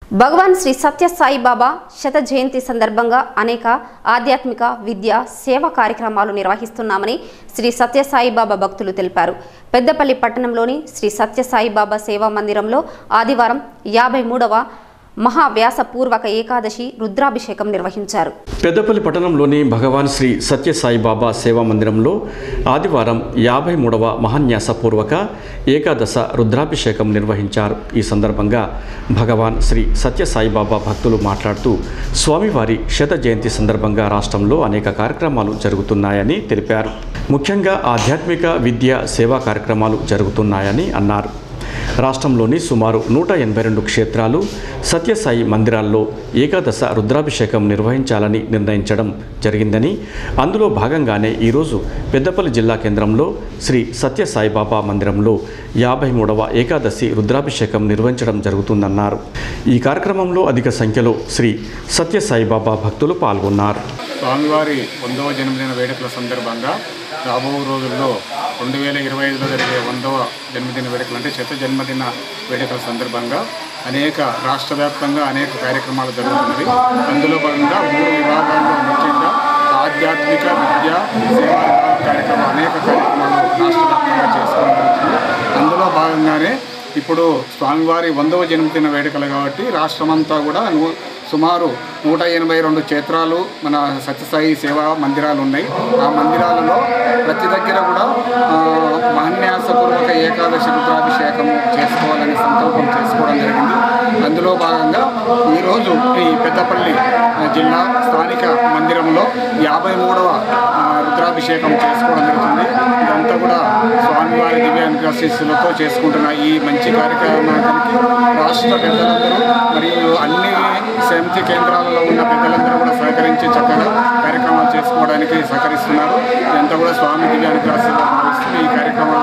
భగవాన్ శ్రీ సత్య సాయిబాబా శత జయంతి సందర్భంగా అనేక ఆధ్యాత్మిక విద్య సేవా కార్యక్రమాలు నిర్వహిస్తున్నామని శ్రీ సత్య సాయిబాబా భక్తులు తెలిపారు పెద్దపల్లి పట్టణంలోని శ్రీ సత్య సాయిబాబా సేవా మందిరంలో ఆదివారం యాభై మూడవ మహావ్యాసపూర్వక ఏకాదశి రుద్రాభిషేకం నిర్వహించారు పెద్దపల్లి పట్టణంలోని భగవాన్ శ్రీ సత్యసాయి బాబా సేవా మందిరంలో ఆదివారం యాభై మూడవ మహాన్యాసపూర్వక ఏకాదశ రుద్రాభిషేకం నిర్వహించారు ఈ సందర్భంగా భగవాన్ శ్రీ సత్యసాయి బాబా భక్తులు మాట్లాడుతూ స్వామివారి శత జయంతి సందర్భంగా రాష్ట్రంలో అనేక కార్యక్రమాలు జరుగుతున్నాయని తెలిపారు ముఖ్యంగా ఆధ్యాత్మిక విద్య సేవా కార్యక్రమాలు జరుగుతున్నాయని అన్నారు రాష్ట్రంలోని సుమారు నూట ఎనభై రెండు క్షేత్రాలు సత్యసాయి మందిరాల్లో ఏకాదశ రుద్రాభిషేకం నిర్వహించాలని నిర్ణయించడం జరిగిందని అందులో భాగంగానే ఈరోజు పెద్దపల్లి జిల్లా కేంద్రంలో శ్రీ సత్యసాయి బాబా మందిరంలో యాభై మూడవ ఏకాదశి రుద్రాభిషేకం నిర్వహించడం జరుగుతుందన్నారు ఈ కార్యక్రమంలో అధిక సంఖ్యలో శ్రీ సత్యసాయి బాబా భక్తులు పాల్గొన్నారు స్వామివారి వందవ జన్మదిన వేడుకల సందర్భంగా రాబో రోజుల్లో రెండు వేల ఇరవై ఐదులో జరిగే వందవ జన్మదిన వేడుకలు అంటే శత జన్మదిన వేడుకల సందర్భంగా అనేక రాష్ట్ర వ్యాప్తంగా అనేక కార్యక్రమాలు జరుగుతున్నవి అందులో భాగంగా మూడు విభాగాల్లో ముఖ్యంగా ఆధ్యాత్మిక విద్య సేవా కార్యక్రమాలు అనేక కార్యక్రమాలు రాష్ట్ర వ్యాప్తంగా చేసుకోవడం జరుగుతుంది అందులో భాగంగానే ఇప్పుడు స్వామివారి వందవ జన్మదిన వేడుకలు కాబట్టి రాష్ట్రమంతా కూడా ను- సుమారు నూట ఎనభై రెండు క్షేత్రాలు మన సత్యసాయి సేవా మందిరాలు ఉన్నాయి ఆ మందిరాలలో ప్రతి దగ్గర కూడా ఆ, మహాన్యాసపూర్వక ఏకాదశి రుద్రాభిషేకం చేసుకోవాలని సంకల్పం చేసుకోవడం జరిగింది అందులో భాగంగా ఈరోజు ఈ పెద్దపల్లి ఆ, జిల్లా స్థానిక మందిరంలో యాభై మూడవ ఆ, రుద్రాభిషేకం చేసుకోవడం జరుగుతుంది ఇదంతా కూడా స్వామివారి దివ్యానుగ్రశిస్సులతో చేసుకుంటున్న ఈ మంచి కార్యక్రమానికి రాష్ట్ర పెద్దలందరూ మరియు అన్ని సమితి కేంద్రాలలో ఉన్న పెద్దలందరూ కూడా సహకరించి చక్కగా కార్యక్రమాలు చేసుకోవడానికి సహకరిస్తున్నారు ఇదంతా కూడా స్వామి దివ్యానుగ్రశిస్తూ ఈ కార్యక్రమాలు